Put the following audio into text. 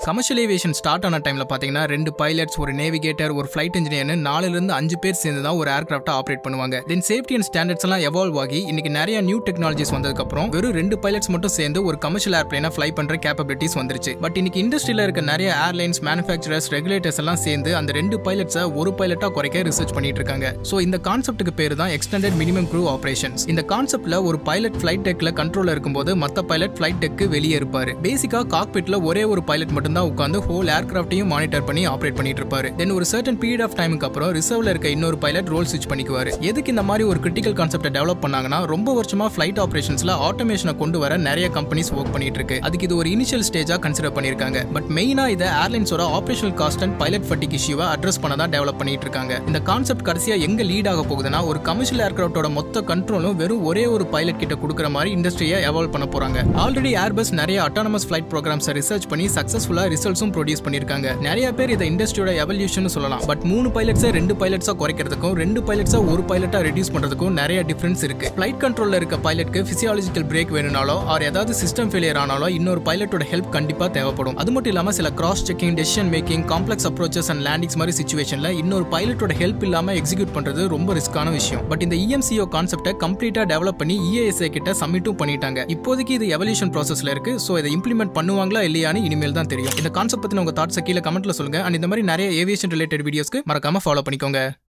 commercial aviation start ஆன டைம்ல பாத்தீங்கன்னா ரெண்டு பைலட்ஸ் ஒரு நேவிகேட்டர் ஒரு ஃபிளைட் இன்ஜினியர்னு நாலுல இருந்து அஞ்சு பேர் சேர்ந்து தான் ஒரு ஏர்கிராஃப்ட்டை ஆப்ரேட் பண்ணுவாங்க தென் சேஃப்டி அண்ட் ஸ்டாண்டர்ட்ஸ் எல்லாம் எவால்வ் ஆகி இன்னைக்கு நிறைய நியூ டெக்னாலஜிஸ் வந்ததுக்கு அப்புறம் வெறும் ரெண்டு பைலட்ஸ் மட்டும் சேர்ந்து ஒரு கமர்ஷியல் ஏர்பிளைனை ஃப்ளை பண்ற கேப்பபிலிட்டிஸ் வந்துருச்சு பட் இன்னைக்கு இண்டஸ்ட்ரியில இருக்க நிறைய ஏர்லைன்ஸ் மேனுஃபேக்சரர்ஸ் ரெகுலேட்டர்ஸ் எல்லாம் சேர்ந்து அந்த ரெண்டு பைலட்ஸை ஒரு பைலட்டா குறைக்க ரிசர்ச் பண்ணிட்டு இருக்காங்க ஸோ இந்த கான்செப்ட்டுக்கு பேர் தான் எக்ஸ்டெண்டட் மினிமம் க்ரூ ஆப்ரேஷன்ஸ் இந்த கான்செப்ட்ல ஒரு பைலட் ஃபிளைட் டெக்ல கண்ட்ரோல் இருக்கும்போது மத்த பைலட் ஃபிளைட் டெக்கு வெளியே இருப்பாரு பேசிக்கா காக்பிட்ல ஒரே ஒரு பைலட் மட்டும் தான் உட்காந்து ஹோல் ஏர்கிராஃப்டையும் மானிட்டர் பண்ணி ஆப்ரேட் பண்ணிட்டு இருப்பாரு தென் ஒரு சர்டன் பீரியட் ஆஃப் டைமுக்கு அப்புறம் ரிசர்வ்ல இருக்க இன்னொரு பைலட் ரோல் ஸ்விட்ச் பண்ணிக்குவாரு எதுக்கு இந்த மாதிரி ஒரு கிரிட்டிக்கல் கான்செப்டை டெவலப் பண்ணாங்கன்னா ரொம்ப வருஷமா ஃபிளைட் ஆபரேஷன்ஸ்ல ஆட்டோமேஷனை கொண்டு வர நிறைய கம்பெனிஸ் ஒர்க் பண்ணிட்டு இருக்கு அதுக்கு இது ஒரு இனிஷியல் ஸ்டேஜா கன்சிடர் பண்ணிருக்காங்க பட் மெயினா இதை ஏர்லைன்ஸோட operational cost and pilot fatigue இஷ்யூவை அட்ரஸ் பண்ண தான் டெவலப் பண்ணிட்டு இருக்காங்க இந்த கான்செப்ட் கடைசியா எங்க லீட் ஆக போகுதுன்னா ஒரு கமர்ஷியல் ஏர்கிராஃப்டோட மொத்த கண்ட்ரோலும் வெறும் ஒரே ஒரு பைலட் கிட்ட கொடுக்குற மாதிரி இண்டஸ்ட்ரியை எவால்வ் பண்ண போறாங்க ஆல்ரெடி ஏர்பஸ் நிறைய அட்டானமஸ் ஃபிளைட் ப்ரோக்ராம்ஸை ரிசர்ச் பண்ணி சக்சஸ்ஃபுல்லா ரிசல்ட்ஸும் ப்ரொடியூஸ் பண்ணிருக்காங்க நிறைய பேர் இதை இண்டஸ்ட்ரியோட எவல்யூஷன் சொல்லலாம் பட் மூணு பைலட்ஸை ரெண்டு பைலட்ஸா குறைக்கிறதுக்கும் ரெண்டு பைலட்ஸா ஒரு பைலட்டா ரெடியூஸ் பண்றதுக்கும் நிறைய டிஃபரன்ஸ் இருக்கு ஃபிளைட் கண்ட்ரோல்ல இருக்க பைலட்க்கு பிசியாலஜிக்கல் பிரேக் வேணும்னாலோ ஆர் ஏதாவது சிஸ்டம் ஃபெயிலியர் ஆனாலோ இன்னொரு பைலட்டோட ஹெல்ப் கண்டிப்பா தேவைப்படும் அது மட்டும் இல்லாம சில cross checking decision making complex approaches and landings மாதிரி சுச்சுவேஷன்ல இன்னொரு பைலட்டோட ஹெல்ப் இல்லாம எக்ஸிக்யூட் பண்றது ரொம்ப ரிஸ்கான விஷயம் பட் இந்த இஎம்சிஓ கான்செப்டை கம்ப்ளீட்டா டெவலப் பண்ணி இஏஎஸ்ஐ கிட்ட சப்மிட்டும் பண்ணிட்டாங்க இப்போதைக்கு இது எவல்யூஷன் ப்ராசஸ்ல இருக்கு ஸோ இதை இம்ப்ளிமெண்ட் பண்ணுவாங்களா இல்லையான்னு இனிமேல் தான் தெரியும் இந்த கான்செப்ட் பத்தின உங்க தாட்ஸ் கீழே கமெண்ட்ல சொல்லுங்க அண்ட் இந்த மாதிரி நிறைய ஏவியேஷன் ரிலேட்டட் வீடியோஸ்க்கு மறக்காம ஃபாலோ பண்ணிக்கோங்க